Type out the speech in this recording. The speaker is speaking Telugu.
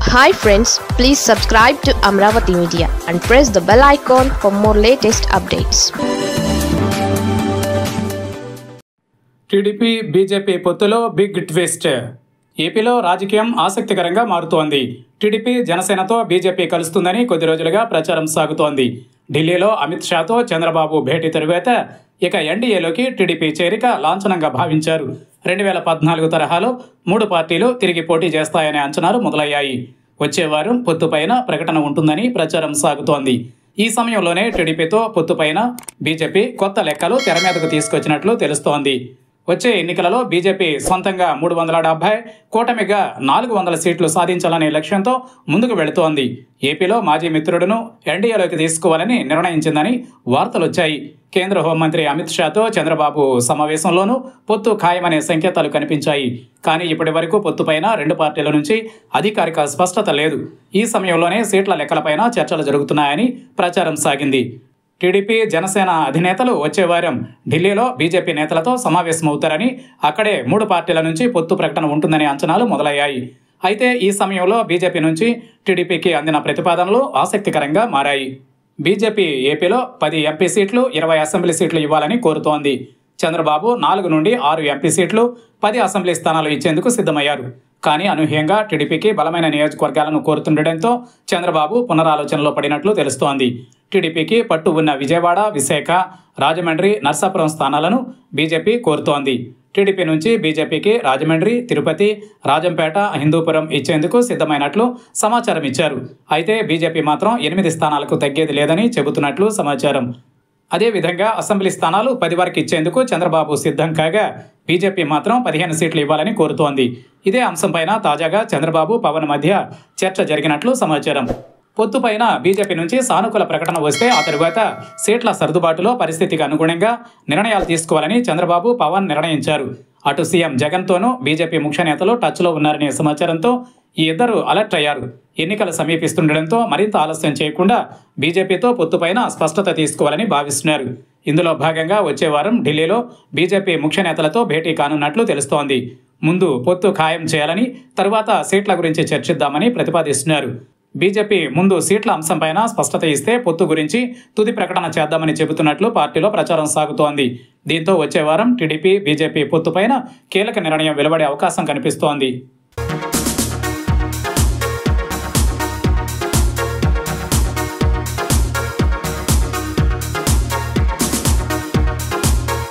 hi friends please subscribe to Amaravati media and press the bell icon for more latest updates TDP BJP పొత్తులో బిగ్ ట్విస్ట్ ఏపీలో రాజకీయం ఆసక్తికరంగా మారుతోంది టీడీపీ జనసేనతో బీజేపీ కలుస్తుందని కొద్ది రోజులుగా ప్రచారం సాగుతోంది ఢిల్లీలో అమిత్ షాతో చంద్రబాబు భేటీ తరువాత ఇక ఎన్డీఏలోకి టీడీపీ చేరిక లాంఛనంగా భావించారు రెండు వేల పద్నాలుగు తరహాలో మూడు పార్టీలు తిరిగి పోటీ చేస్తాయనే అంచనాలు మొదలయ్యాయి వచ్చే వారం పొత్తుపైన ప్రకటన ఉంటుందని ప్రచారం సాగుతోంది ఈ సమయంలోనే టీడీపీతో పొత్తుపైన బీజేపీ కొత్త లెక్కలు తెర మీదకు తీసుకొచ్చినట్లు తెలుస్తోంది వచ్చే ఎన్నికలలో బీజేపీ సొంతంగా మూడు వందల డెబ్బై కూటమిగా నాలుగు వందల సీట్లు సాధించాలనే లక్ష్యంతో ముందుకు వెళుతోంది ఏపీలో మాజీ మిత్రుడును ఎన్డీఏలోకి తీసుకోవాలని నిర్ణయించిందని వార్తలు వచ్చాయి కేంద్ర హోంమంత్రి అమిత్ షాతో చంద్రబాబు సమావేశంలోనూ పొత్తు ఖాయమనే సంకేతాలు కనిపించాయి కానీ ఇప్పటి వరకు పొత్తుపైన రెండు పార్టీల నుంచి అధికారిక స్పష్టత లేదు ఈ సమయంలోనే సీట్ల లెక్కలపైన చర్చలు జరుగుతున్నాయని ప్రచారం సాగింది టీడీపీ జనసేన అధినేతలు వచ్చే వారం ఢిల్లీలో బీజేపీ నేతలతో సమావేశమవుతారని అక్కడే మూడు పార్టీల నుంచి పొత్తు ప్రకటన ఉంటుందనే అంచనాలు మొదలయ్యాయి అయితే ఈ సమయంలో బీజేపీ నుంచి టీడీపీకి అందిన ప్రతిపాదనలు ఆసక్తికరంగా మారాయి బీజేపీ ఏపీలో పది ఎంపీ సీట్లు ఇరవై అసెంబ్లీ సీట్లు ఇవ్వాలని కోరుతోంది చంద్రబాబు నాలుగు నుండి ఆరు ఎంపీ సీట్లు పది అసెంబ్లీ స్థానాలు ఇచ్చేందుకు సిద్ధమయ్యారు కానీ అనూహ్యంగా టీడీపీకి బలమైన నియోజకవర్గాలను కోరుతుండటంతో చంద్రబాబు పునరాలోచనలో పడినట్లు తెలుస్తోంది టీడీపీకి పట్టు ఉన్న విజయవాడ విశాఖ రాజమండ్రి నర్సాపురం స్థానాలను బీజేపీ కోరుతోంది టీడీపీ నుంచి బీజేపీకి రాజమండ్రి తిరుపతి రాజంపేట హిందూపురం ఇచ్చేందుకు సిద్ధమైనట్లు సమాచారం ఇచ్చారు అయితే బీజేపీ మాత్రం ఎనిమిది స్థానాలకు తగ్గేది లేదని చెబుతున్నట్లు సమాచారం అదేవిధంగా అసెంబ్లీ స్థానాలు పది వరకు ఇచ్చేందుకు చంద్రబాబు సిద్ధం కాగా బీజేపీ మాత్రం పదిహేను సీట్లు ఇవ్వాలని కోరుతోంది ఇదే అంశంపైన తాజాగా చంద్రబాబు పవన్ మధ్య చర్చ జరిగినట్లు సమాచారం పొత్తుపైన బీజేపీ నుంచి సానుకూల ప్రకటన వస్తే ఆ తరువాత సీట్ల సర్దుబాటులో పరిస్థితికి అనుగుణంగా నిర్ణయాలు తీసుకోవాలని చంద్రబాబు పవన్ నిర్ణయించారు అటు సీఎం జగన్తోనూ బీజేపీ ముఖ్య నేతలు టచ్లో ఉన్నారనే సమాచారంతో ఈ ఇద్దరు అలర్ట్ అయ్యారు ఎన్నికలు సమీపిస్తుండటంతో మరింత ఆలస్యం చేయకుండా బీజేపీతో పొత్తుపైన స్పష్టత తీసుకోవాలని భావిస్తున్నారు ఇందులో భాగంగా వచ్చే వారం ఢిల్లీలో బీజేపీ ముఖ్య నేతలతో భేటీ కానున్నట్లు తెలుస్తోంది ముందు పొత్తు ఖాయం చేయాలని తరువాత సీట్ల గురించి చర్చిద్దామని ప్రతిపాదిస్తున్నారు బీజేపీ ముందు సీట్ల అంశంపైన స్పష్టత ఇస్తే పొత్తు గురించి తుది ప్రకటన చేద్దామని చెబుతున్నట్లు పార్టీలో ప్రచారం సాగుతోంది దీంతో వచ్చే వారం టీడీపీ బీజేపీ పొత్తుపైన కీలక నిర్ణయం వెలువడే అవకాశం కనిపిస్తోంది